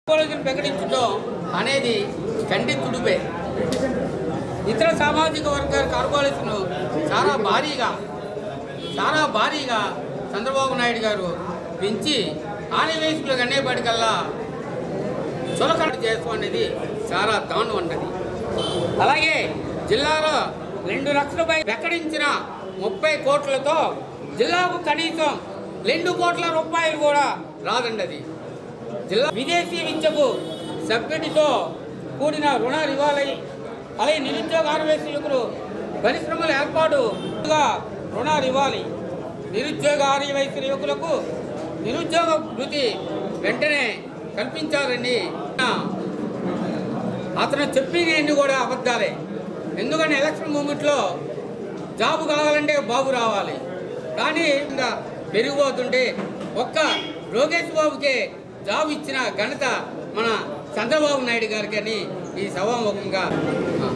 కాలేజీలు ప్రకటించడం అనేది చండి తుడిపే ఇతర సామాజిక వర్గాల కార్పొరేషన్లు చాలా భారీగా చాలా భారీగా చంద్రబాబు నాయుడు గారు పెంచి ఆనవేసుకులకు అనేప్పటికల్లా చులకన చేసుకో అనేది చాలా దారుణం ఉన్నది అలాగే జిల్లాలో రెండు లక్షలపై ప్రకటించిన ముప్పై కోట్లతో జిల్లాకు కనీసం రెండు కోట్ల రూపాయలు కూడా రాదండి అది జిల్లా విదేశీ విద్యకు సబ్సిడీతో కూడిన రుణాలు ఇవ్వాలి అలాగే నిరుద్యోగ ఆర్వేశకులు పరిశ్రమల ఏర్పాటుగా రుణాలు ఇవ్వాలి నిరుద్యోగ ఆర్యవయసు యువకులకు నిరుద్యోగ వృత్తి వెంటనే కల్పించాలని అతను చెప్పినవన్నీ కూడా అబద్ధాలే ఎందుకంటే ఎలక్షన్ మూమెంట్లో జాబు కావాలంటే బాబు రావాలి కానీ ఇంకా పెరిగిపోతుంటే ఒక్క లోకేష్ బాబుకే జాబ్ ఇచ్చిన ఘనత మన చంద్రబాబు నాయుడు గారికి అని ఈ సభాముఖంగా ఆ,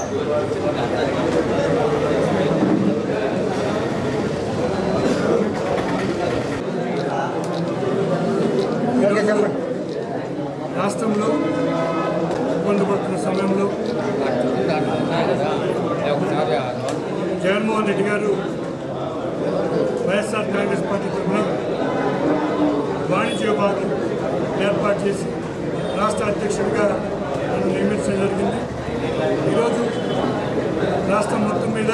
రాష్ట్రంలో ఇబ్బంది పడుతున్న సమయంలో దాంట్లో ఉన్నాయి కదా ఒకసారి ఆ నోట్ జగన్మోహన్ రెడ్డి గారు వైఎస్ఆర్ కాంగ్రెస్ పార్టీ తరఫున వాణిజ్య విభాగం ఏర్పాటు చేసి రాష్ట్ర అధ్యక్షుడిగా నన్ను నియమించడం జరిగింది ఈరోజు రాష్ట్రం మొత్తం మీద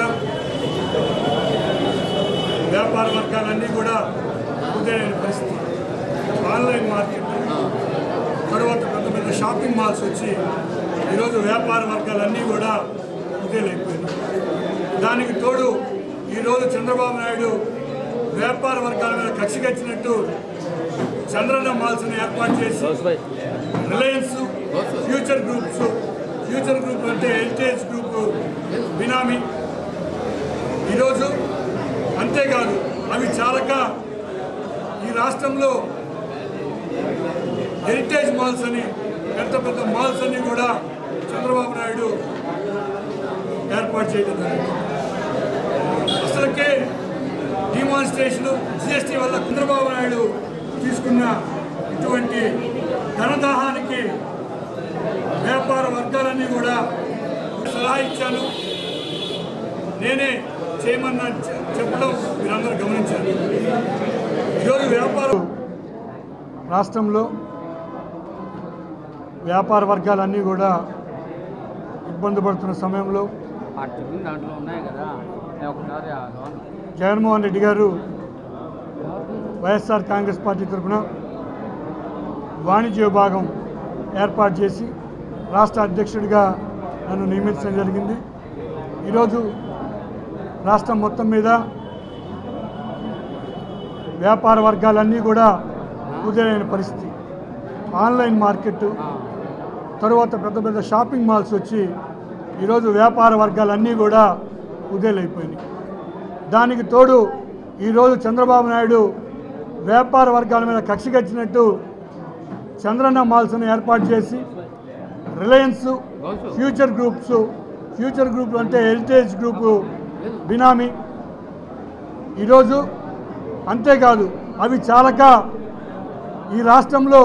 వ్యాపార వర్గాలన్నీ కూడా కుదేరైన పరిస్థితి ఆన్లైన్ మార్కెట్ తర్వాత పెద్ద పెద్ద షాపింగ్ మాల్స్ వచ్చి ఈరోజు వ్యాపార వర్గాలన్నీ కూడా కుదేలైపోయినాయి దానికి తోడు ఈరోజు చంద్రబాబు నాయుడు వ్యాపార వర్గాల మీద కక్ష కచ్చినట్టు చంద్రన్న మాల్స్ని ఏర్పాటు చేసి Reliance Future Groups Future Group అంటే హెరిటేజ్ గ్రూప్ బినామీ ఈరోజు అంతేకాదు అవి చాలక ఈ రాష్ట్రంలో హెరిటేజ్ మాల్స్ అని పెద్ద పెద్ద మాల్స్ అన్ని కూడా చంద్రబాబు నాయుడు ఏర్పాటు చేయడం జరిగింది అసలుకే డిమాన్స్ట్రేషన్ జిఎస్టీ వల్ల చంద్రబాబు నాయుడు తీసుకున్న ఇటువంటి ధనదాహానికి వ్యాపార వర్గాలన్నీ కూడా సలహా ఇచ్చాను నేనే చేయమన్నా చె- చెప్పడం మీరందరూ గమనించారు ఈరోజు వ్యాపారం రాష్ట్రంలో వ్యాపార వర్గాలన్నీ కూడా ఇబ్బంది పడుతున్న సమయంలో ఆ టిఫిన్ దాంట్లో ఉన్నాయి కదా ఒకసారి ఆ నోట్ జగన్మోహన్ రెడ్డి గారు వైఎస్ఆర్ కాంగ్రెస్ పార్టీ తరఫున వాణిజ్య విభాగం ఏర్పాటు చేసి రాష్ట్ర అధ్యక్షుడిగా నన్ను నియమించడం జరిగింది ఈరోజు రాష్ట్రం మొత్తం మీద వ్యాపార వర్గాలన్నీ కూడా కుదేరైన పరిస్థితి ఆన్లైన్ మార్కెట్ తరువాత పెద్ద పెద్ద షాపింగ్ మాల్స్ వచ్చి ఈరోజు వ్యాపార వర్గాలన్నీ కూడా కుదేలైపోయినాయి దానికి తోడు ఈరోజు చంద్రబాబు నాయుడు వ్యాపార వర్గాల మీద కక్ష కచ్చినట్టు చంద్రన్న మాల్స్ను ఏర్పాటు చేసి Reliance Future Groups Future Group అంటే హెరిటేజ్ గ్రూపు బినామీ ఈరోజు అంతేకాదు అవి చాలక ఈ రాష్ట్రంలో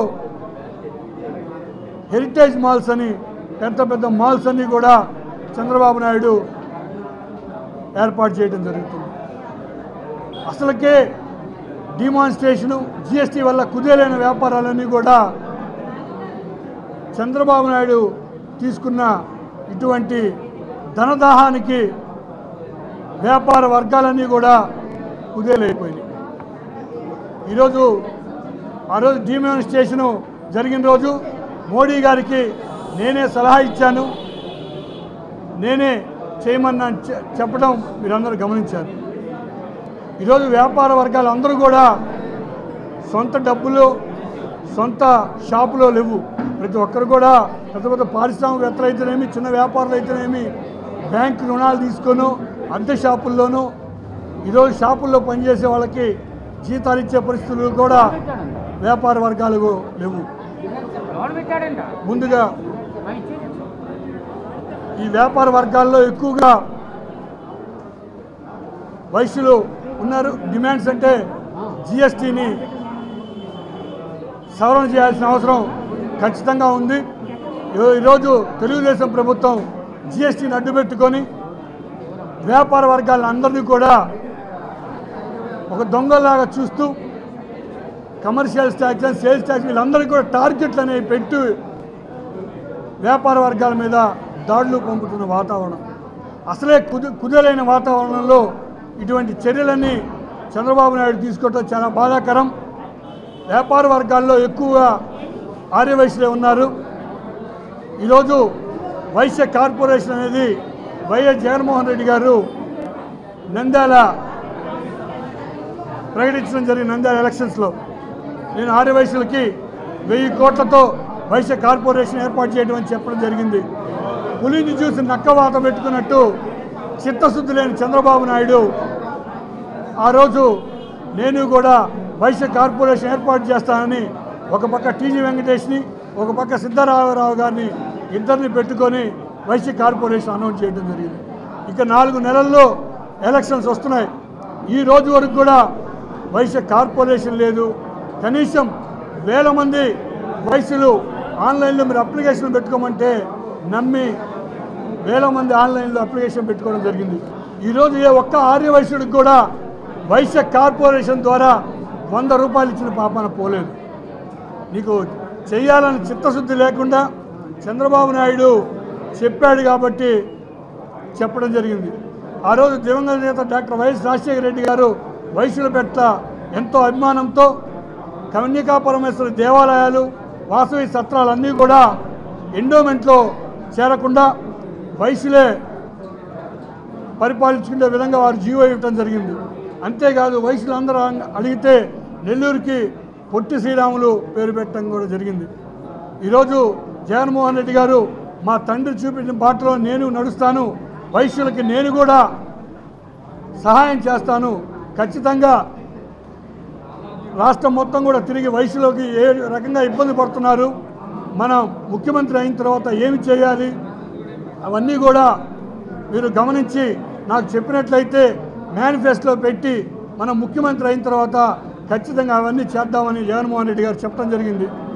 హెరిటేజ్ మాల్స్ అని పెద్ద పెద్ద మాల్స్ అన్ని కూడా చంద్రబాబు నాయుడు ఏర్పాటు చేయడం జరుగుతుంది అసలుకే డిమాన్స్ట్రేషను జిఎస్టీ వల్ల కుదేలైన వ్యాపారాలన్నీ కూడా చంద్రబాబు నాయుడు తీసుకున్న ఇటువంటి ధనదాహానికి వ్యాపార వర్గాలన్నీ కూడా కుదేలైపోయినాయి ఈరోజు ఆ రోజు డిమాన్స్ట్రేషను జరిగిన రోజు మోడీ గారికి నేనే సలహా ఇచ్చాను నేనే చేయమన్నా చె- చెప్పడం మీరందరూ గమనించారు ఈరోజు వ్యాపార వర్గాలు అందరూ కూడా సొంత డబ్బులు సొంత షాపులో లేవు ప్రతి ఒక్కరు కూడా పెద్ద పెద్ద పారిశ్రామికవేత్తలు అయితేనేమి చిన్న వ్యాపారులు అయితేనేమి బ్యాంక్ రుణాలు తీసుకొని అద్దె షాపుల్లోనూ ఈరోజు షాపుల్లో పనిచేసే వాళ్ళకి జీతాలు ఇచ్చే పరిస్థితులు కూడా వ్యాపార వర్గాలకు లేవు లోన్ పెట్టాడంట ముందుగా మా ఇచ్చేది. ఈ వ్యాపార వర్గాల్లో ఎక్కువగా వయసులు ఉన్నారు డిమాండ్స్ అంటే జిఎస్టీని సవరణ చేయాల్సిన అవసరం ఖచ్చితంగా ఉంది ఈ- ఈరోజు తెలుగుదేశం ప్రభుత్వం జిఎస్టీని అడ్డుపెట్టుకొని వ్యాపార వర్గాలను అందరినీ కూడా ఒక దొంగలాగా చూస్తూ కమర్షియల్ ట్యాక్స్ సేల్స్ ట్యాక్స్ వీళ్ళందరికీ కూడా టార్గెట్లు అనేవి పెట్టి వ్యాపార వర్గాల మీద దాడులు పంపుతున్న వాతావరణం అసలే కుదు కుదేలైన వాతావరణంలో ఇటువంటి చర్యలన్నీ చంద్రబాబు నాయుడు తీసుకోవటం చాలా బాధాకరం వ్యాపార వర్గాల్లో ఎక్కువగా ఆర్యవైశ్యులే ఉన్నారు ఈరోజు వైశ్య కార్పొరేషన్ అనేది వైఎస్ జగన్మోహన్ రెడ్డి గారు నంద్యాల ప్రకటించడం జరిగింది నంద్యాల ఎలక్షన్స్లో నేను ఆర్యవైశ్యులకి వెయ్యి కోట్లతో వైశ్య కార్పొరేషన్ ఏర్పాటు చేయడం అని చెప్పడం జరిగింది పులిని చూసి నక్కవాత పెట్టుకున్నట్టు చిత్తశుద్ధి లేని చంద్రబాబు నాయుడు ఆ రోజు నేను కూడా వైశ్య కార్పొరేషన్ ఏర్పాటు చేస్తానని ఒక పక్క టీజీ వెంకటేష్ని ఒక పక్క సిద్ధరామరావు గారిని ఇద్దరిని పెట్టుకొని వైశ్య కార్పొరేషన్ అనౌన్స్ చేయడం జరిగింది ఇక నాలుగు నెలల్లో ఎలక్షన్స్ వస్తున్నాయి ఈ రోజు వరకు కూడా వైశ్య కార్పొరేషన్ లేదు కనీసం వేల మంది వైశ్యులు ఆన్లైన్లో మీరు అప్లికేషన్ పెట్టుకోమంటే నమ్మి వేల మంది ఆన్లైన్లో అప్లికేషన్ పెట్టుకోవడం జరిగింది ఈరోజు ఏ ఒక్క ఆర్య వైశ్యుడికి కూడా వైశ్య కార్పొరేషన్ ద్వారా వంద రూపాయలు ఇచ్చిన పాపాన పోలేదు నీకు చేయాలని చిత్తశుద్ధి లేకుండా చంద్రబాబు నాయుడు చెప్పాడు కాబట్టి చెప్పడం జరిగింది ఆ రోజు దివంగత నేత డాక్టర్ వైఎస్ రాజశేఖర రెడ్డి గారు వైశ్యుల పట్ల ఎంతో అభిమానంతో కన్యకా పరమేశ్వరి దేవాలయాలు వాసవి సత్రాలన్నీ కూడా ఎండోమెంట్లో చేరకుండా వైశ్యులే పరిపాలించుకునే విధంగా వారు జీవో ఇవ్వటం జరిగింది అంతేకాదు వయసులందరూ అడిగితే నెల్లూరుకి పొట్టి శ్రీరాములు పేరు పెట్టడం కూడా జరిగింది ఈరోజు జగన్మోహన్ రెడ్డి గారు మా తండ్రి చూపించిన బాటలో నేను నడుస్తాను వైశ్యులకి నేను కూడా సహాయం చేస్తాను ఖచ్చితంగా రాష్ట్రం మొత్తం కూడా తిరిగి వయసులోకి ఏ రకంగా ఇబ్బంది పడుతున్నారు మనం ముఖ్యమంత్రి అయిన తర్వాత ఏమి చేయాలి అవన్నీ కూడా మీరు గమనించి నాకు చెప్పినట్లయితే మేనిఫెస్టోలో పెట్టి మనం ముఖ్యమంత్రి అయిన తర్వాత ఖచ్చితంగా అవన్నీ చేద్దామని జగన్మోహన్ రెడ్డి గారు చెప్పడం జరిగింది